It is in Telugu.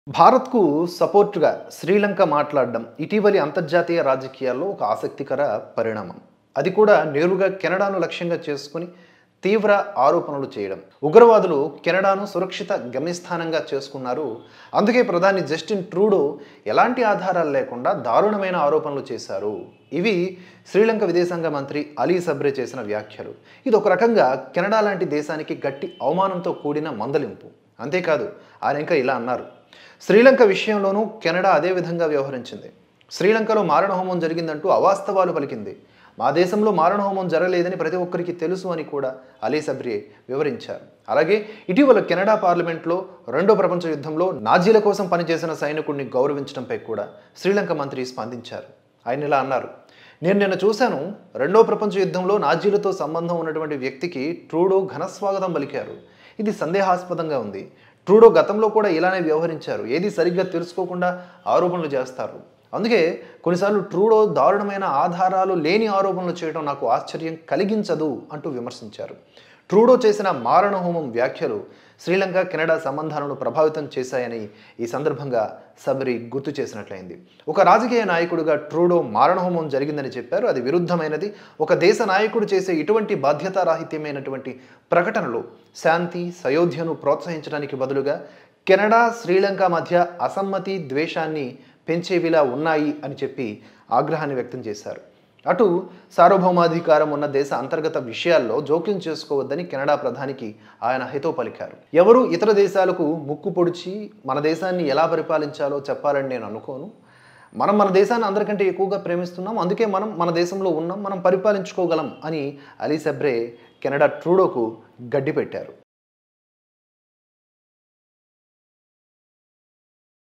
భారత్కు సపోర్టుగా శ్రీలంక మాట్లాడడం ఇటీవలి అంతర్జాతీయ రాజకీయాల్లో ఒక ఆసక్తికర పరిణామం అది కూడా నేరుగా కెనడాను లక్ష్యంగా చేసుకుని తీవ్ర ఆరోపణలు చేయడం ఉగ్రవాదులు కెనడాను సురక్షిత గమ్యస్థానంగా చేసుకున్నారు అందుకే ప్రధాని జస్టిన్ ట్రూడో ఎలాంటి ఆధారాలు లేకుండా దారుణమైన ఆరోపణలు చేశారు ఇవి శ్రీలంక విదేశాంగ మంత్రి అలీ సబ్రే చేసిన వ్యాఖ్యలు ఇది ఒక రకంగా కెనడా లాంటి దేశానికి గట్టి అవమానంతో కూడిన మందలింపు అంతేకాదు ఆయన ఇంకా ఇలా అన్నారు శ్రీలంక విషయంలోనూ కెనడా అదే విధంగా వ్యవహరించింది శ్రీలంకలో మారణహోమం జరిగిందంటూ అవాస్తవాలు పలికింది మా దేశంలో మారణహోమం జరగలేదని ప్రతి ఒక్కరికి తెలుసు అని కూడా అలీ సబ్రే వివరించారు అలాగే ఇటీవల కెనడా పార్లమెంట్లో రెండో ప్రపంచ యుద్ధంలో నాజీల కోసం పనిచేసిన సైనికుడిని గౌరవించడంపై కూడా శ్రీలంక మంత్రి స్పందించారు ఆయన ఇలా అన్నారు నేను నిన్న చూశాను రెండో ప్రపంచ యుద్ధంలో నాజీలతో సంబంధం ఉన్నటువంటి వ్యక్తికి ట్రూడో ఘనస్వాగతం పలికారు ఇది సందేహాస్పదంగా ఉంది ట్రూడో గతంలో కూడా ఇలానే వ్యవహరించారు ఏది సరిగ్గా తెలుసుకోకుండా ఆరోపణలు చేస్తారు అందుకే కొన్నిసార్లు ట్రూడో దారుణమైన ఆధారాలు లేని ఆరోపణలు చేయడం నాకు ఆశ్చర్యం కలిగించదు అంటూ విమర్శించారు ట్రూడో చేసిన మారణహోమం వ్యాఖ్యలు శ్రీలంక కెనడా సంబంధాలను ప్రభావితం చేశాయని ఈ సందర్భంగా సబరి గుర్తు చేసినట్లయింది ఒక రాజకీయ నాయకుడిగా ట్రూడో మారణహోమం జరిగిందని చెప్పారు అది విరుద్ధమైనది ఒక దేశ నాయకుడు చేసే ఇటువంటి బాధ్యతారాహిత్యమైనటువంటి ప్రకటనలు శాంతి సయోధ్యను ప్రోత్సహించడానికి బదులుగా కెనడా శ్రీలంక మధ్య అసమ్మతి ద్వేషాన్ని పెంచేవిలా ఉన్నాయి అని చెప్పి ఆగ్రహాన్ని వ్యక్తం చేశారు అటు సార్వభౌమాధికారం ఉన్న దేశ అంతర్గత విషయాల్లో జోక్యం చేసుకోవద్దని కెనడా ప్రధానికి ఆయన హితో పలికారు ఎవరు ఇతర దేశాలకు ముక్కు పొడిచి మన దేశాన్ని ఎలా పరిపాలించాలో చెప్పాలని నేను అనుకోను మనం మన దేశాన్ని అందరికంటే ఎక్కువగా ప్రేమిస్తున్నాం అందుకే మనం మన దేశంలో ఉన్నాం మనం పరిపాలించుకోగలం అని అలీ సబ్రే కెనడా ట్రూడోకు గడ్డి పెట్టారు